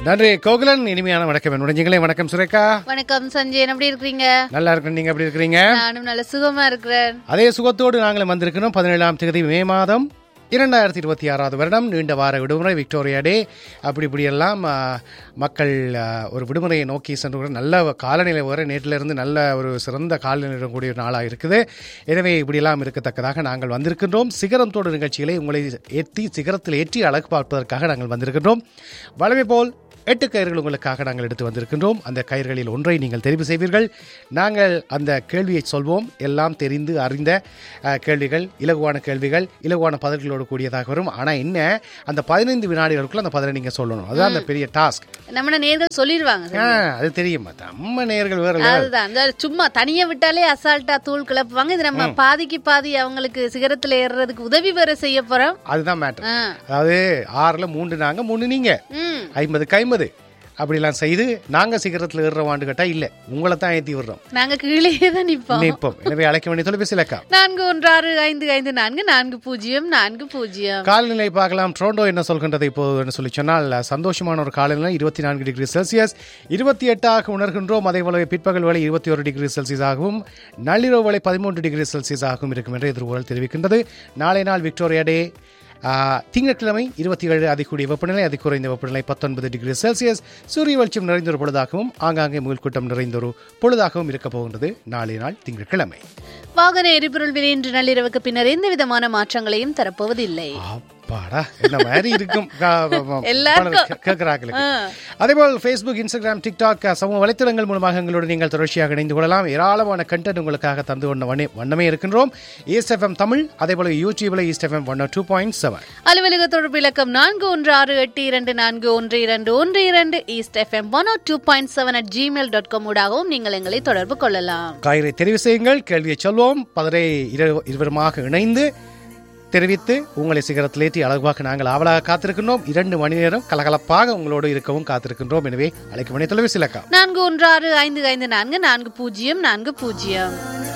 நன்றி கோகுலன் இனிமையான வணக்கம் நுழைஞ்சிங்களே வணக்கம் சுரேகா வணக்கம் சஞ்சயன் எப்படி இருக்கீங்க நல்லா இருக்கேன் நீங்க எப்படி இருக்கிறீங்க நானும் நல்ல சுகமா இருக்கிறேன் அதே சுகத்தோடு நாங்களும் வந்திருக்கிறோம் பதினேழாம் தேதி மே மாதம் இரண்டாயிரத்தி இருபத்தி ஆறாவது வருடம் நீண்ட வார விடுமுறை விக்டோரியா டே அப்படி இப்படியெல்லாம் ஆ, மக்கள் ஆ, ஒரு விடுமுறையை நோக்கி சென்று நல்ல காலநிலை வர நேற்றிலிருந்து நல்ல ஒரு சிறந்த காலநிலை கூடிய நாளாக இருக்குது எனவே இப்படியெல்லாம் இருக்கத்தக்கதாக நாங்கள் வந்திருக்கின்றோம் சிகரம் தோடு நிகழ்ச்சிகளை உங்களை ஏற்றி சிகரத்தில் ஏற்றி அழகு பார்ப்பதற்காக நாங்கள் வந்திருக்கின்றோம் வழமை போல் எட்டு கயிறுகள் உங்களுக்காக நாங்கள் எடுத்து வந்திருக்கின்றோம் அந்த கயிறுகளில் ஒன்றை நீங்கள் தெரிவு செய்வீர்கள் நாங்கள் அந்த கேள்வியை சொல்வோம் எல்லாம் தெரிந்து அறிந்த அஹ், கேள்விகள் இலகுவான கேள்விகள் இலகுவான பதில்களோடு கூடியதாக வரும் ஆனால் என்ன அந்த பதினைந்து வினாடிகளுக்குள்ள அந்த பதிலை நீங்கள் சொல்லணும் அதுதான் அந்த பெரிய டாஸ்க் நம்ம நேர்கள் சொல்லிடுவாங்க அது தெரியும் நம்ம நேர்கள் வேற level. அதுதான் இந்த சும்மா தனியா விட்டாலே அசால்ட்டா தூள் கிளப்புவாங்க இது நம்ம பாதிக்கு பாதி அவங்களுக்கு சிகரத்துல ஏறுறதுக்கு உதவி வேற செய்ய போறோம் அதுதான் மேட்டர் ஆ. அதாவது ஆறுல மூன்று நாங்க மூணு நீங்க ம் ஐம்பதுக்கு ஐம்பது அப்படிலாம் செய்து நாங்க சிகரத்தில் ஏறுறவாண்டு கேட்டா இல்ல உங்களை தான் ஏற்றி விடுறோம் நாங்க கீழே தான் நிப்போம் நிற்போம் எனவே அழைக்க வேண்டிய தொலைபேசி இலக்கா நான்கு ஒன்று ஆறு ஐந்து ஐந்து நான்கு நான்கு பூஜ்ஜியம் நான்கு பூஜ்ஜியம் காலநிலை பார்க்கலாம் டொரண்டோ என்ன சொல்கின்றது இப்போது சொல்லி சொன்னால் சந்தோஷமான ஒரு காலநிலை இருபத்தி நான்கு டிகிரி செல்சியஸ் இருபத்தி எட்டாக உணர்கின்றோம் அதே போல பிற்பகல் வேலை இருபத்தி ஒரு டிகிரி செல்சியஸ் ஆகவும் நள்ளிரவு வேலை பதிமூன்று டிகிரி செல்சியஸ் ஆகவும் இருக்கும் என்று எதிர்கோள் தெரிவிக்கின்றது நாளை நாள் விக்டோரியா டே ஆ, திங்கட்கிழமை இருபத்தி ஏழு அதிகூடிய வெப்பநிலை அதி குறைந்த வெப்பநிலை பத்தொன்பது டிகிரி செல்சியஸ் சூரிய வெளிச்சம் நிறைந்த ஒரு பொழுதாகவும் ஆங்காங்கே முகல்கூட்டம் நிறைந்த ஒரு பொழுதாகவும் இருக்க போகின்றது நாளை நாள் திங்கட்கிழமை வாகன எரிபொருள் விலை இன்று நள்ளிரவுக்கு பின்னர் எந்த விதமான மாற்றங்களையும் தரப்போவதில்லை அப்பாடா என்ன மாதிரி இருக்கும் எல்லாருக்கும். கேட்கிறாங்களுக்கு அதேபோல் ஃபேஸ்புக் இன்ஸ்டாகிராம் டிக்டாக் சமூக வலைத்தளங்கள் மூலமாக எங்களோடு நீங்கள் தொடர்ச்சியாக இணைந்து கொள்ளலாம் ஏராளமான கண்டென்ட் உங்களுக்காக தந்து கொண்ட வண்ணே- வண்ணமே இருக்கின்றோம் ஈஸ்ட் எஃப்எம் தமிழ் அதேபோல யூடியூப்ல east FM one two point seven அலுவலக தொடர்பு இலக்கம் நான்கு ஒன்று ஆறு எட்டு இரண்டு நான்கு ஒன்று இரண்டு ஒன்று இரண்டு east FM one two point seven at Gmail dot com ஊடாகவும் நீங்கள் எங்களை தொடர்பு கொள்ளலாம் காய்கறி தெரிவு செய்யுங்கள் கேள்வியை சொல்வோம் பதரை இரு- இருவருமாக இணைந்து தெரிவித்து உங்களை சிகரத்திலேற்றி அழகாக நாங்கள் ஆவலாக காத்திருக்கின்றோம் இரண்டு மணி நேரம் கலகலப்பாக உங்களோடு இருக்கவும் காத்திருக்கின்றோம் எனவே அழைக்க வேண்டிய தொலைபேசி இலக்கம் நான்கு ஒன்று ஆறு ஐந்து ஐந்து நான்கு நான்கு பூஜ்ஜியம் நான்கு பூஜ்ஜியம்